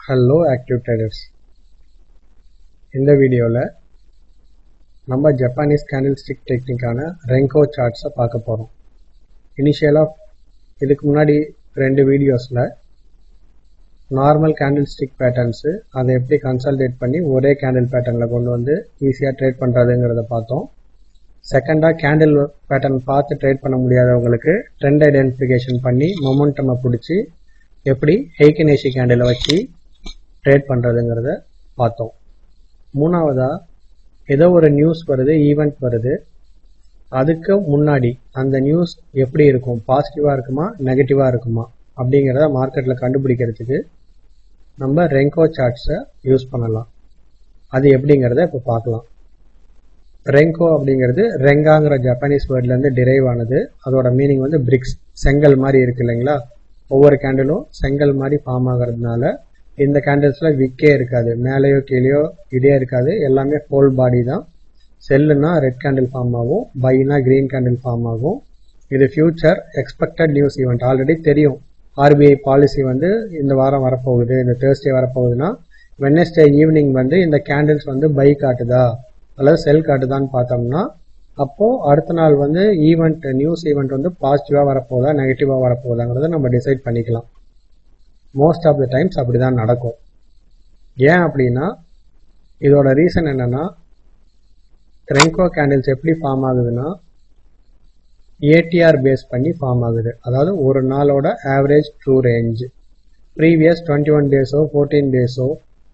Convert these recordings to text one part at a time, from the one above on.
hello active traders இந்த வீடியோவில் நம்ம ஜப்பானீஸ் கேண்டில் ஸ்டிக் டெக்னிக்கான ரெங்கோ சார்ட்ஸை பார்க்க போகிறோம் இனிஷியலாக இதுக்கு முன்னாடி ரெண்டு வீடியோஸில் நார்மல் கேண்டில் ஸ்டிக் பேட்டர்ன்ஸு அதை எப்படி கன்சல்டேட் பண்ணி ஒரே கேண்டில் பேட்டர்னில் கொண்டு வந்து ஈஸியாக ட்ரேட் பண்ணுறதுங்கிறத பார்த்தோம் செகண்டாக கேண்டில் பேட்டர்ன் பார்த்து ட்ரேட் பண்ண முடியாதவங்களுக்கு ட்ரெண்ட் ஐடென்டிஃபிகேஷன் பண்ணி மொமெண்டமை பிடிச்சி எப்படி ஹெய்கனேஷி கேண்டிலை வச்சு ட்ரேட் பண்ணுறதுங்கிறத பார்த்தோம் மூணாவதாக ஏதோ ஒரு நியூஸ் வருது ஈவெண்ட் வருது அதுக்கு முன்னாடி அந்த நியூஸ் எப்படி இருக்கும் பாசிட்டிவாக இருக்குமா நெகட்டிவாக இருக்குமா அப்படிங்கிறத மார்க்கெட்டில் கண்டுபிடிக்கிறதுக்கு நம்ம ரெங்கோ சார்ட்ஸை யூஸ் பண்ணலாம் அது எப்படிங்கிறத இப்போ பார்க்கலாம் ரெங்கோ அப்படிங்கிறது ரெங்காங்கிற ஜப்பானீஸ் வேர்ட்லேருந்து டிரைவ் ஆனது அதோட மீனிங் வந்து பிரிக்ஸ் செங்கல் மாதிரி இருக்கு இல்லைங்களா ஒவ்வொரு கேண்டிலும் செங்கல் மாதிரி ஃபார்ம் ஆகிறதுனால இந்த கேண்டில்ஸில் விக்கே இருக்காது மேலேயோ கீழேயோ இதே இருக்காது எல்லாமே ஹோல் பாடி தான் செல்லுனா ரெட் கேண்டில் ஃபார்ம் ஆகும் பைனா கிரீன் கேண்டில் ஃபார்ம் ஆகும் இது future expected news event already தெரியும் ஆர்பிஐ பாலிசி வந்து இந்த வாரம் வரப்போகுது இந்த தேர்ஸ்டே வரப்போகுதுன்னா வெனஸ்டே ஈவினிங் வந்து இந்த கேண்டில்ஸ் வந்து பை காட்டுதா அல்லது செல் காட்டுதான்னு பார்த்தோம்னா அப்போது அடுத்த நாள் வந்து ஈவெண்ட் நியூஸ் ஈவெண்ட் வந்து பாசிட்டிவாக வரப்போகுதா நெகட்டிவாக வரப்போகுதாங்கிறத நம்ம டிசைட் பண்ணிக்கலாம் மோஸ்ட் ஆஃப் த டைம்ஸ் அப்படி தான் நடக்கும் ஏன் அப்படின்னா இதோட ரீசன் என்னென்னா ரெங்கோ கேண்டில்ஸ் எப்படி ஃபார்ம் ஆகுதுன்னா ஏடிஆர் பேஸ் பண்ணி ஃபார்ம் ஆகுது அதாவது ஒரு நாளோட average true range previous twenty one டேஸோ ஃபோர்டீன் டேஸோ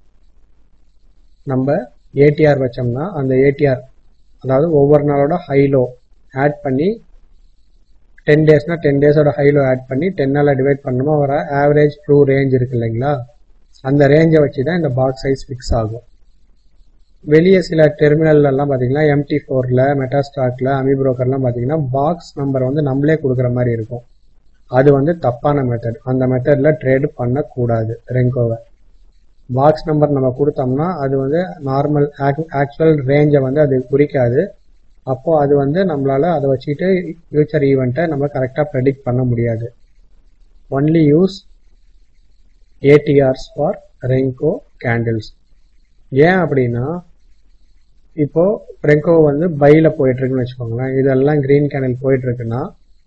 நம்ம ஏடிஆர் வச்சோம்னா அந்த ஏடிஆர் அதாவது ஒவ்வொரு நாளோட ஹைலோ ஆட் பண்ணி டென் டேஸ்னா டென் டேஸோட ஹைலோ ஆட் பண்ணி டென்னால் டிவைட் பண்ணோமா வர ஆவரேஜ் ட்ரூ ரேஞ்ச் இருக்கு இல்லைங்களா அந்த ரேஞ்சை வச்சு தான் இந்த பாக்ஸ் சைஸ் ஃபிக்ஸ் ஆகும் வெளியே சில டெர்மினல்லாம் பார்த்தீங்கன்னா எம்டி ஃபோரில் மெட்டாஸ்டாக்கில் அமி ப்ரோக்கர்லாம் பார்த்தீங்கன்னா பாக்ஸ் நம்பர் வந்து நம்மளே கொடுக்குற மாதிரி இருக்கும் அது வந்து தப்பான மெத்தட் அந்த மெத்தடில் ட்ரேடு பண்ணக்கூடாது ரெங்கோவை பாக்ஸ் நம்பர் நம்ம கொடுத்தோம்னா அது வந்து நார்மல் ஆக்சுவல் ரேஞ்சை வந்து அது குறிக்காது அப்போது அது வந்து நம்மளால் அதை வச்சுக்கிட்டு ஃபியூச்சர் ஈவெண்ட்டை நம்ம கரெக்டாக ப்ரெடிக்ட் பண்ண முடியாது only use ATRs for renko candles ஏன் அப்படின்னா இப்போது ரெங்கோ வந்து பையில் போயிட்டுருக்குன்னு வச்சுக்கோங்களேன் இதெல்லாம் க்ரீன் கேண்டில் போயிட்டுருக்குன்னா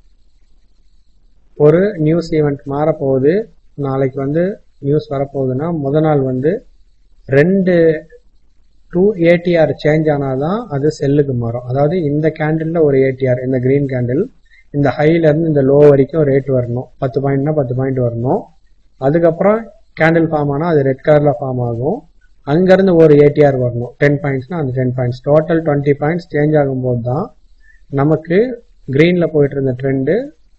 ஒரு நியூஸ் ஈவெண்ட் மாறப்போகுது நாளைக்கு வந்து நியூஸ் வரப்போகுதுன்னா முத நாள் வந்து ரெண்டு டூ ஏடிஆர் சேஞ்ச் ஆனால் தான் அது செல்லுக்கு மாறும் அதாவது இந்த கேண்டிலில் ஒரு ஏடிஆர் இந்த க்ரீன் கேண்டில் இந்த ஹைலேருந்து இந்த லோ வரைக்கும் ரேட் வரணும் பத்து பாயிண்ட்னா பத்து பாயிண்ட் வரணும் அதுக்கப்புறம் கேண்டில் ஃபார்ம் ஆனால் அது ரெட் கலரில் ஃபார்ம் ஆகும் அங்கேருந்து ஒரு ஏடிஆர் வரணும் டென் பாயிண்ட்ஸ்னால் அந்த ten points total twenty points change ஆகும்போது தான் நமக்கு க்ரீனில் போயிட்டு இருந்த ட்ரெண்டு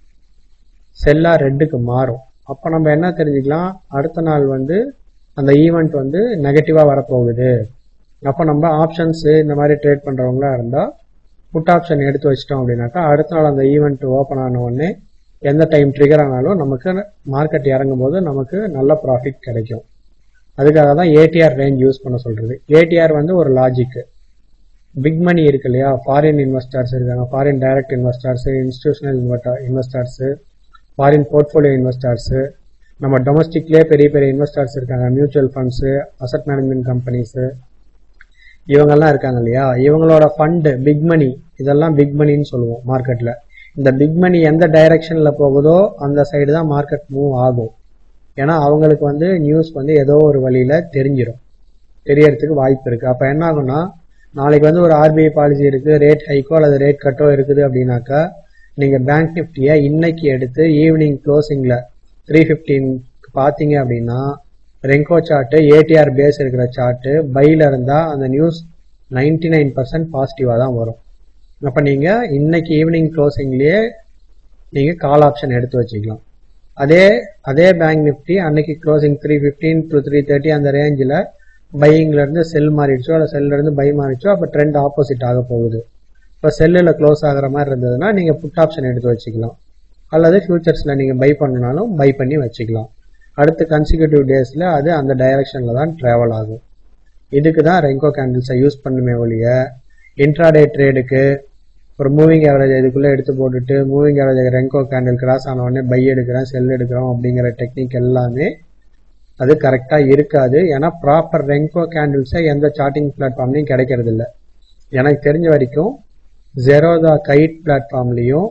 செல்லாக ரெட்டுக்கு மாறும் அப்போ நம்ம என்ன தெரிஞ்சுக்கலாம் அடுத்த நாள் வந்து அந்த ஈவெண்ட் வந்து நெகட்டிவாக வரப்போகுது அப்போ நம்ம ஆப்ஷன்ஸு இந்த மாதிரி ட்ரேட் பண்ணுறவங்களா இருந்தால் புட் ஆப்ஷன் எடுத்து வச்சிட்டோம் அப்படின்னாக்கா அடுத்த நாள் அந்த ஈவெண்ட் ஓப்பன் ஆன உடனே எந்த டைம் ட்ரிகர் ஆனாலும் நமக்கு மார்க்கெட் இறங்கும் போது நமக்கு நல்ல ப்ராஃபிட் கிடைக்கும் அதுக்காக தான் ஏடிஆர் ரேஞ்ச் யூஸ் பண்ண சொல்கிறது ஏடிஆர் வந்து ஒரு லாஜிக்கு பிக் மணி இருக்கு இல்லையா ஃபாரின் இன்வெஸ்டர்ஸ் இருக்காங்க foreign direct investors institutional inverter investors foreign portfolio investors நம்ம டொமஸ்டிக்லேயே பெரிய பெரிய இன்வெஸ்டர்ஸ் இருக்காங்க mutual funds asset management companies இவங்கெல்லாம் இருக்காங்க இல்லையா இவங்களோட ஃபண்டு பிக் மணி இதெல்லாம் பிக் மணின்னு சொல்லுவோம் மார்க்கெட்டில் இந்த பிக் மணி எந்த டைரக்ஷனில் போகுதோ அந்த சைடு தான் மார்க்கெட் மூவ் ஆகும் ஏன்னா அவங்களுக்கு வந்து நியூஸ் வந்து ஏதோ ஒரு வழியில் தெரிஞ்சிடும் தெரியறதுக்கு வாய்ப்பு இருக்குது அப்போ என்ன ஆகும்னா நாளைக்கு வந்து ஒரு ஆர்பிஐ பாலிசி இருக்குது ரேட் ஹைக்கோ அல்லது ரேட் கட்டோ இருக்குது அப்படின்னாக்கா நீங்கள் பேங்க் நிஃப்டியை இன்னைக்கு எடுத்து ஈவினிங் க்ளோசிங்கில் த்ரீ ஃபிஃப்டீனுக்கு பார்த்தீங்க அப்படின்னா ரெங்கோ சார்ட்டு ஏடிஆர் பேஸ் இருக்கிற சார்ட்டு பையில் இருந்தால் அந்த நியூஸ் நைன்டி நைன் பர்சன்ட் பாசிட்டிவாக தான் வரும் அப்போ நீங்கள் இன்னைக்கு ஈவினிங் க்ளோசிங்லேயே நீங்கள் கால் ஆப்ஷன் எடுத்து வச்சுக்கலாம் அதே அதே பேங்க் நிஃப்டி அன்னைக்கு closing three fifteen to three thirty அந்த ரேஞ்சில் பையிங்லேருந்து செல் மாறிடுச்சோ இல்லை செல்லேருந்து பை மாறிடுச்சோ அப்போ ட்ரெண்ட் ஆப்போசிட் ஆக போகுது இப்போ செல்லில் க்ளோஸ் ஆகிற மாதிரி இருந்ததுன்னா நீங்கள் புட் ஆப்ஷன் எடுத்து வச்சுக்கலாம் அல்லது ஃபியூச்சர்ஸில் நீங்கள் பை பண்ணனாலும் பை பண்ணி வச்சுக்கலாம் அடுத்த கன்சிக்யூட்டிவ் டேஸில் அது அந்த டைரக்ஷனில் தான் ட்ராவல் ஆகும் இதுக்கு தான் ரெங்கோ கேண்டில்ஸை யூஸ் பண்ணுமே ஒழிய இன்ட்ராடே ட்ரேடுக்கு ஒரு மூவிங் ஆவரேஜ் இதுக்குள்ளே எடுத்து போட்டுட்டு moving average renko candle cross ஆன உடனே பை எடுக்கிறேன் செல் எடுக்கிறோம் அப்படிங்கிற டெக்னிக் எல்லாமே அது கரெக்டாக இருக்காது ஏன்னா ப்ராப்பர் ரெங்கோ கேண்டில்ஸை எந்த சார்ட்டிங் பிளாட்ஃபார்ம்லையும் கிடைக்கிறது இல்லை எனக்கு தெரிஞ்ச வரைக்கும் ஜெரோதா கைட் பிளாட்ஃபார்ம்லேயும்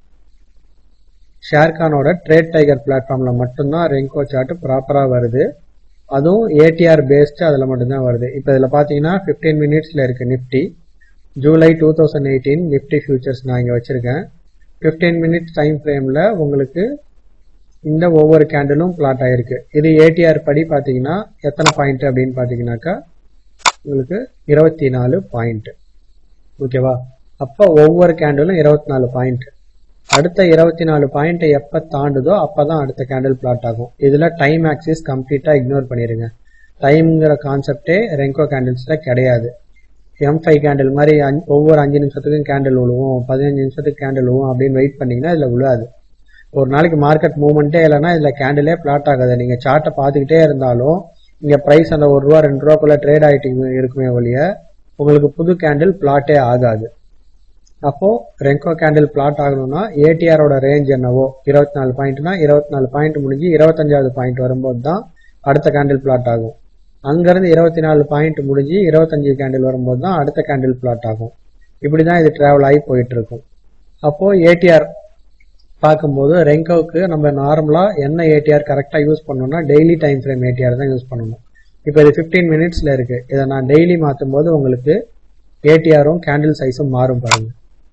ஷேர்கானோட ட்ரேட் டைகர் பிளாட்ஃபார்மில் மட்டும்தான் ரெங்கோ சார்ட் ப்ராப்பராக வருது அதுவும் ஏடிஆர் பேஸ்டு அதில் மட்டும்தான் வருது இப்போ இதில் பார்த்தீங்கன்னா ஃபிஃப்டீன் மினிட்ஸில் இருக்குது Nifty July two thousand eighteen Nifty futures நான் இங்கே வச்சுருக்கேன் ஃபிஃப்டீன் மினிட்ஸ் டைம் ஃப்ரேமில் உங்களுக்கு இந்த ஒவ்வொரு கேண்டிலும் பிளாட் ஆகிருக்கு இது ஏடிஆர் படி பார்த்தீங்கன்னா எத்தனை பாயிண்ட் அப்படின்னு பார்த்தீங்கன்னாக்கா உங்களுக்கு இருபத்தி நாலு பாயிண்ட் ஓகேவா அப்போ ஒவ்வொரு கேண்டிலும் இருபத்தி நாலு பாயிண்ட் அடுத்த இருபத்தி நாலு பாயிண்ட்டை எப்போ தாண்டுதோ அப்போ தான் அடுத்த கேண்டில் பிளாட் ஆகும் இதில் டைம் ஆக்சிஸ் கம்ப்ளீட்டாக இக்னோர் பண்ணிடுங்க டைம்ங்கிற கான்செப்டே ரெங்கோ கேண்டில்ஸில் கிடையாது எம் ஃபைவ் கேண்டில் மாதிரி அஞ்சு ஒவ்வொரு அஞ்சு நிமிஷத்துக்கும் கேண்டில் விழுவும் பதினஞ்சு நிமிஷத்துக்கு கேண்டில் விழுவும் அப்படின்னு வெயிட் பண்ணிங்கன்னா இதில் விழாது ஒரு நாளைக்கு மார்க்கெட் மூவ்மெண்ட்டே இல்லைன்னா இதில் கேண்டிலே பிளாட் ஆகாது நீங்கள் சார்ட்டை பார்த்துக்கிட்டே இருந்தாலும் இங்கே ப்ரைஸ் அந்த ஒரு ரூபா ரெண்டு ரூபாக்குள்ளே ட்ரேட் ஆகிட்டு இருக்குமே ஒழிய உங்களுக்கு புது கேண்டில் பிளாட்டே ஆகாது அப்போ ரெங்கோ கேண்டில் பிளாட் ஆகணும்னா ஏடிஆரோட ரேஞ்ச் என்னவோ இருபத்தி நாலு பாயிண்ட்னா இருபத்தி நாலு பாயிண்ட் முடிஞ்சு இருபத்தஞ்சாவது பாயிண்ட் வரும்போது தான் அடுத்த கேண்டில் பிளாட் ஆகும் அங்கேருந்து இருபத்தி நாலு பாயிண்ட் முடிஞ்சு இருபத்தஞ்சு கேண்டில் வரும்போது தான் அடுத்த கேண்டில் பிளாட் ஆகும் இப்படி தான் இது ட்ராவல் ஆகி போயிட்டு இருக்கும் அப்போது ஏடிஆர் பார்க்கும்போது ரெங்கோவுக்கு நம்ம நார்மலாக என்ன ஏடிஆர் கரெக்டாக யூஸ் பண்ணணும்னா டெய்லி டைம் ஃப்ரேம் ஏடிஆர் தான் யூஸ் பண்ணணும் இப்போ இது ஃபிஃப்டீன் மினிட்ஸில் இருக்குது இதை நான் டெய்லி மாற்றும் போது உங்களுக்கு ஏடிஆரும் கேண்டில் சைஸும் மாறும் பாருங்க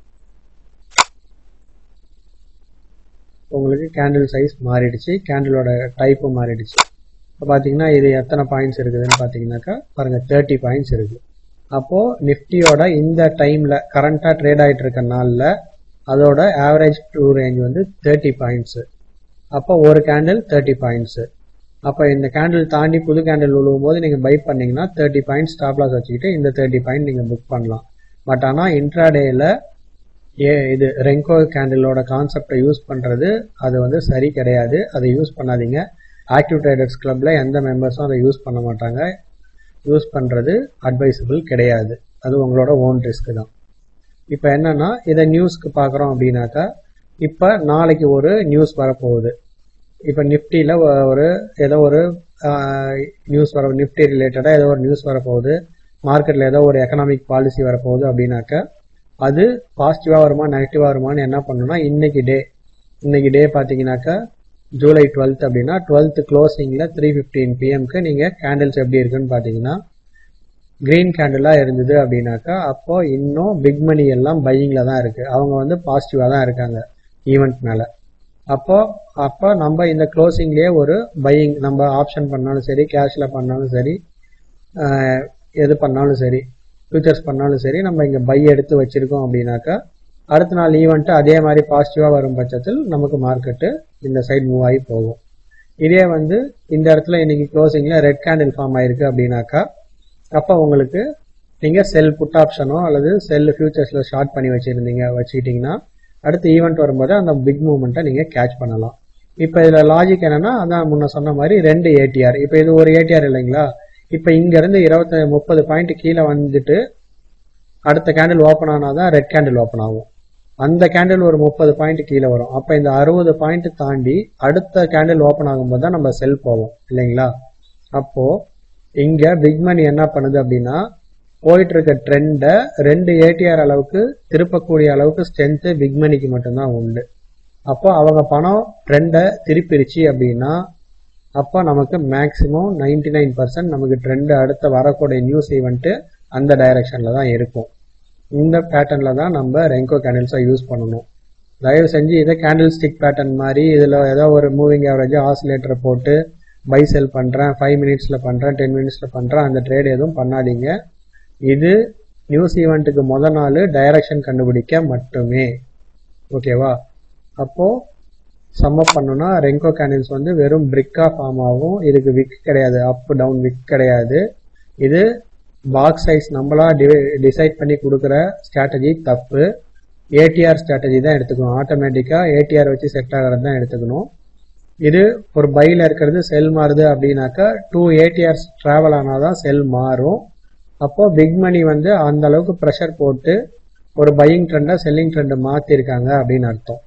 உங்களுக்கு கேண்டில் சைஸ் மாறிடுச்சு கேண்டிலோட டைப்பும் மாறிடுச்சு இப்போ பார்த்தீங்கன்னா இது எத்தனை பாயிண்ட்ஸ் இருக்குதுன்னு பார்த்தீங்கன்னாக்கா பாருங்கள் தேர்ட்டி பாயிண்ட்ஸ் இருக்குது அப்போது நிஃப்டியோட இந்த டைமில் கரண்ட்டாக ட்ரேட் ஆகிட்டு இருக்க நாளில் அதோட ஆவரேஜ் டூ ரேஞ்ச் வந்து தேர்ட்டி பாயிண்ட்ஸு அப்போ ஒரு கேண்டில் தேர்ட்டி பாயிண்ட்ஸு அப்போ இந்த கேண்டில் தாண்டி புது கேண்டில் விழுவும் போது நீங்கள் பை பண்ணீங்கன்னா தேர்ட்டி பாயிண்ட்ஸ் ஸ்டாப் லாஸ் வச்சுக்கிட்டு இந்த தேர்ட்டி பாயிண்ட் நீங்கள் புக் பண்ணலாம் பட் ஆனால் இன்ட்ராடேயில் ஏ இது ரெங்கோ கேண்டிலோட கான்செப்டை யூஸ் பண்ணுறது அது வந்து சரி கிடையாது அதை யூஸ் பண்ணாதீங்க ஆக்டிவ் ட்ரேடர்ஸ் கிளப்பில் எந்த மெம்பர்ஸும் அதை யூஸ் பண்ண மாட்டாங்க யூஸ் பண்ணுறது அட்வைசபிள் கிடையாது அது உங்களோட ஓன் ரிஸ்க் தான் இப்போ என்னன்னா இதை நியூஸ்க்கு பார்க்குறோம் அப்படின்னாக்கா இப்போ நாளைக்கு ஒரு நியூஸ் வரப்போகுது இப்போ நிஃப்டியில் ஒரு ஏதோ ஒரு நியூஸ் வர நிஃப்டி ரிலேட்டடாக ஏதோ ஒரு நியூஸ் வரப்போகுது மார்க்கெட்டில் ஏதோ ஒரு எக்கனாமிக் பாலிசி வரப்போகுது அப்படின்னாக்கா அது பாசிட்டிவாக வருமா நெகட்டிவாக வருமானு என்ன பண்ணணும்னா இன்னைக்கு டே இன்னைக்கு டே பார்த்தீங்கன்னாக்கா ஜூலை டுவெல்த் அப்படின்னா டுவெல்த் க்ளோசிங்கில் த்ரீ ஃபிஃப்டீன் பிஎம்க்கு நீங்கள் கேண்டில்ஸ் எப்படி இருக்குன்னு பார்த்தீங்கன்னா க்ரீன் கேண்டிலாக இருந்தது அப்படின்னாக்கா அப்போ இன்னும் பிக் மணி எல்லாம் பையிங்கில் தான் இருக்குது அவங்க வந்து பாசிட்டிவாக தான் இருக்காங்க ஈவெண்ட் மேலே அப்போ அப்போ நம்ம இந்த க்ளோசிங்லேயே ஒரு பையிங் நம்ம ஆப்ஷன் பண்ணாலும் சரி கேஷில் பண்ணாலும் சரி எது பண்ணாலும் சரி ஃபியூச்சர்ஸ் பண்ணாலும் சரி நம்ம இங்கே பை எடுத்து வச்சுருக்கோம் அப்படின்னாக்கா அடுத்த நாள் ஈவெண்ட்டு அதே மாதிரி பாசிட்டிவாக வரும் பட்சத்தில் நமக்கு மார்க்கெட்டு இந்த சைடு மூவ் ஆகி போகும் இதே வந்து இந்த இடத்துல இன்னைக்கு க்ளோசிங்கில் ரெட் கேண்டில் ஃபார்ம் ஆயிருக்கு அப்படின்னாக்கா அப்போ உங்களுக்கு நீங்கள் செல் புட் ஆப்ஷனோ அல்லது செல் ஃபியூச்சர்ஸில் ஷார்ட் பண்ணி வச்சுருந்தீங்க வச்சுக்கிட்டிங்கன்னா அடுத்து ஈவெண்ட் வரும்போது அந்த பிக் மூவ்மெண்ட்டை நீங்கள் கேட்ச் பண்ணலாம் இப்போ இதில் லாஜிக் என்னென்னா அதான் முன்ன சொன்ன மாதிரி ரெண்டு ஏடிஆர் இப்போ இது ஒரு ஏடிஆர் இல்லைங்களா இப்போ இங்கேருந்து இருபத்தி முப்பது பாயிண்ட் கீழே வந்துட்டு அடுத்த கேண்டில் ஓப்பன் ஆனால் தான் ரெட் கேண்டில் ஓப்பன் ஆகும் அந்த கேண்டில் ஒரு முப்பது பாயிண்ட் கீழே வரும் அப்போ இந்த அறுபது பாயிண்ட் தாண்டி அடுத்த கேண்டில் ஓப்பன் ஆகும்போது தான் நம்ம செல் போவோம் இல்லைங்களா அப்போது இங்கே பிக் மணி என்ன பண்ணுது அப்படின்னா போயிட்டு இருக்க ட்ரெண்டை ரெண்டு ஏடிஆர் அளவுக்கு திருப்பக்கூடிய அளவுக்கு ஸ்ட்ரென்த்து பிக் மணிக்கு மட்டும்தான் உண்டு அப்போ அவங்க பணம் ட்ரெண்டை திருப்பிருச்சு அப்படின்னா அப்போ நமக்கு மேக்ஸிமம் நைன்டி நைன் பர்சன்ட் நமக்கு ட்ரெண்டு அடுத்த வரக்கூடிய நியூஸ் ஈவெண்ட்டு அந்த டைரக்ஷனில் தான் இருக்கும் இந்த பேட்டர்னில் தான் நம்ம ரெங்கோ கேண்டில்ஸை யூஸ் பண்ணணும் தயவு செஞ்சு இதை கேண்டில் ஸ்டிக் பேட்டர்ன் மாதிரி இதில் ஏதோ ஒரு மூவிங் ஆவரேஜாக ஆசிலேட்டரை போட்டு பை செல் பண்ணுறேன் ஃபைவ் மினிட்ஸில் பண்ணுறேன் டென் மினிட்ஸில் பண்ணுறேன் அந்த ட்ரேட் எதுவும் பண்ணாதீங்க இது நியூஸ் ஈவெண்ட்டுக்கு முத நாள் டைரக்ஷன் கண்டுபிடிக்க மட்டுமே ஓகேவா அப்போது சம்மப் பண்ணோன்னா ரெங்கோ கேண்டில்ஸ் வந்து வெறும் பிரிக்காக ஃபார்ம் ஆகும் இதுக்கு விக் கிடையாது அப் டவுன் விக் கிடையாது இது பாக்ஸ் சைஸ் நம்மளா டிசைட் பண்ணி கொடுக்குற ஸ்ட்ராட்டஜி தப்பு ஏடிஆர் ஸ்ட்ராட்டஜி தான் எடுத்துக்கணும் ஆட்டோமேட்டிக்காக ஏடிஆர் வச்சு செட் ஆகிறது தான் எடுத்துக்கணும் இது ஒரு பையில் இருக்கிறது செல் மாறுது அப்படின்னாக்கா டூ ஏடிஆர்ஸ் ட்ராவல் ஆனால் தான் செல் மாறும் அப்போது பிக் மணி வந்து அந்த அளவுக்கு ப்ரெஷர் போட்டு ஒரு பையிங் ட்ரெண்டை செல்லிங் ட்ரெண்டை மாற்றிருக்காங்க அப்படின்னு அர்த்தம்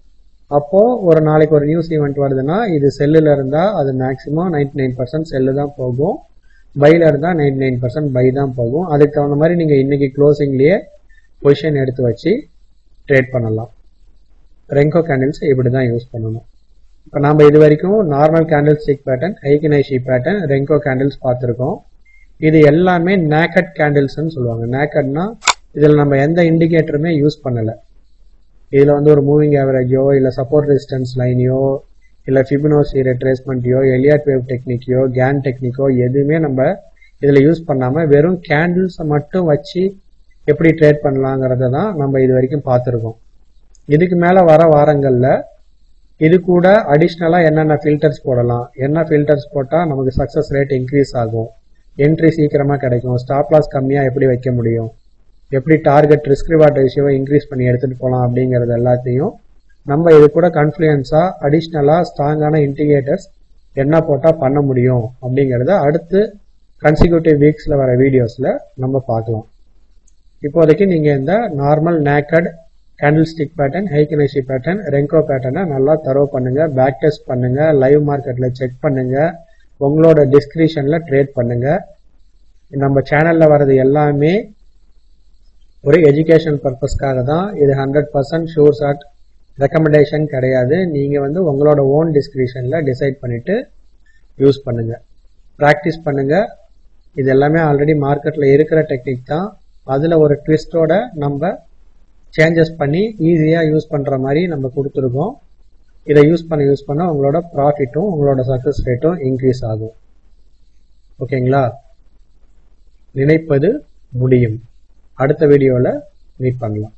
அப்போ ஒரு நாளைக்கு ஒரு நியூஸ் ஈவெண்ட் வருதுன்னா இது செல்லுல இருந்தா அது maximum ninety nine percent sell தான் போகும் பைல இருந்தா நைன்டி நைன் பர்சன்ட் பை தான் போகும் அதுக்கு தகுந்த மாதிரி நீங்க இன்னைக்கு க்ளோசிங்லயே பொசிஷன் எடுத்து வச்சு ட்ரேட் பண்ணலாம் ரெங்கோ கேண்டில்ஸ் இப்படி தான் யூஸ் பண்ணணும் இப்போ நம்ம இது வரைக்கும் normal candlestick pattern heikin ashi pattern renko candles பார்த்துருக்கோம் இது எல்லாமே நேக்கட் கேண்டில்ஸ்னு சொல்லுவாங்க நேக்கட்னா இதில் நம்ம எந்த இண்டிகேட்டருமே யூஸ் பண்ணலை இதில் வந்து ஒரு மூவிங் ஆவரேஜோ இல்லை சப்போர்ட் ரெசிஸ்டன்ஸ் லைனையோ இல்லை ஃபிபினோசி ரெட்ரேஸ்மெண்ட்டையோ எலியாட் வேவ் டெக்னிக்கையோ கேன் டெக்னிக்கோ எதுவுமே நம்ம இதில் யூஸ் பண்ணாமல் வெறும் கேண்டில்ஸை மட்டும் வச்சு எப்படி ட்ரேட் பண்ணலாங்கிறத தான் நம்ம இது வரைக்கும் பார்த்துருக்கோம் இதுக்கு மேலே வர வாரங்களில் இது கூட அடிஷ்னலாக என்னென்ன ஃபில்டர்ஸ் போடலாம் என்ன ஃபில்டர்ஸ் போட்டால் நமக்கு சக்ஸஸ் ரேட் இன்க்ரீஸ் ஆகும் என்ட்ரி சீக்கிரமாக கிடைக்கும் ஸ்டாப் லாஸ் கம்மியாக எப்படி வைக்க முடியும் எப்படி டார்கெட் ரிஸ்க் ரிவார்ட் ரேஷியோவை இன்க்ரீஸ் பண்ணி எடுத்துகிட்டு போகலாம் அப்படிங்கிறது எல்லாத்தையும் நம்ம இது கூட கன்ஃப்ளூயன்ஸாக அடிஷ்னலாக ஸ்ட்ராங்கான இண்டிகேட்டர்ஸ் என்ன போட்டால் பண்ண முடியும் அப்படிங்கிறத அடுத்து கன்சிக்யூட்டிவ் வீக்ஸில் வர வீடியோஸில் நம்ம பார்க்கலாம் இப்போதைக்கு நீங்கள் இந்த normal naked candlestick pattern heikin ashi pattern renko பேட்டர்னை நல்லா தரோ பண்ணுங்க பேக் டெஸ்ட் பண்ணுங்க லைவ் மார்க்கெட்டில் செக் பண்ணுங்க உங்களோட டிஸ்கிரிப்ஷனில் ட்ரேட் பண்ணுங்க நம்ம சேனலில் வர்றது எல்லாமே ஒரு எஜுகேஷன் பர்பஸ்க்காக தான் இது hundred percent sure shot recommendation கிடையாது நீங்கள் வந்து உங்களோட ஓன் டிஸ்கிரிப்ஷனில் டிசைட் பண்ணிவிட்டு யூஸ் பண்ணுங்கள் ப்ராக்டிஸ் பண்ணுங்கள் இது எல்லாமே ஆல்ரெடி மார்க்கெட்டில் இருக்கிற டெக்னிக் தான் அதில் ஒரு ட்விஸ்டோட நம்ம சேஞ்சஸ் பண்ணி ஈஸியாக யூஸ் பண்ணுற மாதிரி நம்ம கொடுத்துருக்கோம் இதை யூஸ் பண்ண யூஸ் பண்ண உங்களோட ப்ராஃபிட்டும் உங்களோட சக்ஸஸ் ரேட்டும் இன்க்ரீஸ் ஆகும் ஓகேங்களா நினைப்பது முடியும் அடுத்த வீடியோவில் மீட் பண்ணலாம்